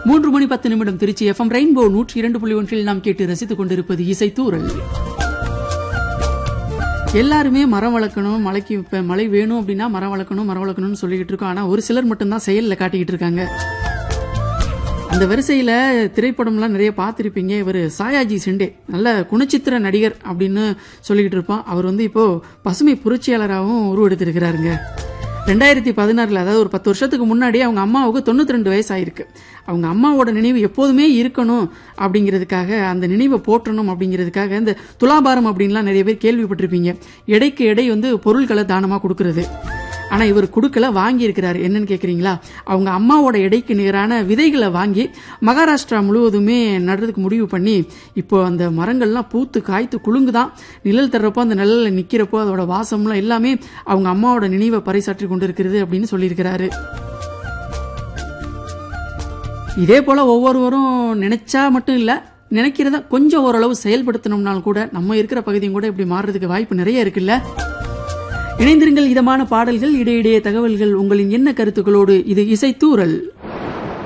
மூன்று மணி பத்து நிமிடம் திருச்சி எஃப்எம் ரெயின்போ நூற்றி இரண்டு புள்ளி ஒன்றில் நாம் கேட்டு ரசித்துக் கொண்டிருப்பது இசைத்தூரல் எல்லாருமே மரம் வளர்க்கணும் மலைக்கு இப்ப மழை வேணும் அப்படின்னா மரம் வளர்க்கணும் மரம் வளர்க்கணும்னு சொல்லிக்கிட்டு இருக்கோம் ஆனா ஒரு சிலர் மட்டும்தான் செயல்ல காட்டிக்கிட்டு இருக்காங்க அந்த வரிசையில திரைப்படம்லாம் நிறைய பார்த்திருப்பீங்க இவர் சாயாஜி செண்டே நல்ல குணச்சித்திர நடிகர் அப்படின்னு சொல்லிக்கிட்டு இருப்போம் அவர் வந்து இப்போ பசுமை புரட்சியாளராகவும் உருவெடுத்திருக்கிறாருங்க ரெண்டாயிரத்தி பதினாறுல அதாவது ஒரு பத்து வருஷத்துக்கு முன்னாடி அவங்க அம்மாவுக்கு தொண்ணூத்தி ரெண்டு வயசு ஆயிருக்கு அவங்க அம்மாவோட நினைவு எப்போதுமே இருக்கணும் அப்படிங்கிறதுக்காக அந்த நினைவை போற்றணும் அப்படிங்கிறதுக்காக இந்த துலாபாரம் அப்படின்லாம் நிறைய பேர் கேள்விப்பட்டிருப்பீங்க எடைக்கு எடை வந்து பொருட்களை தானமா கொடுக்கறது ஆனா இவர் கொடுக்கல வாங்கி இருக்கிறாரு என்னன்னு கேக்குறீங்களா அவங்க அம்மாவோட எடைக்கு நிகரான விதைகளை வாங்கி மகாராஷ்டிரா முழுவதுமே நடுறதுக்கு முடிவு பண்ணி இப்போ அந்த மரங்கள்லாம் பூத்து காய்த்து குலுங்குதான் நிழல் தர்றப்போ அந்த நிழல்ல நிக்கிறப்போ அதோட வாசம்லாம் எல்லாமே அவங்க அம்மாவோட நினைவை பறைசாற்றி கொண்டு இருக்கிறது அப்படின்னு சொல்லியிருக்கிறாரு இதே போல ஒவ்வொருவரும் நினைச்சா மட்டும் இல்ல நினைக்கிறத கொஞ்சம் ஓரளவு செயல்படுத்தணும்னாலும் கூட நம்ம இருக்கிற பகுதியும் கூட இப்படி மாறுறதுக்கு வாய்ப்பு நிறைய இருக்குல்ல இணைந்திருங்கள் இதமான பாடல்கள் இடையிடையே தகவல்கள் உங்களின் என்ன கருத்துக்களோடு இது இசைத்தூரல்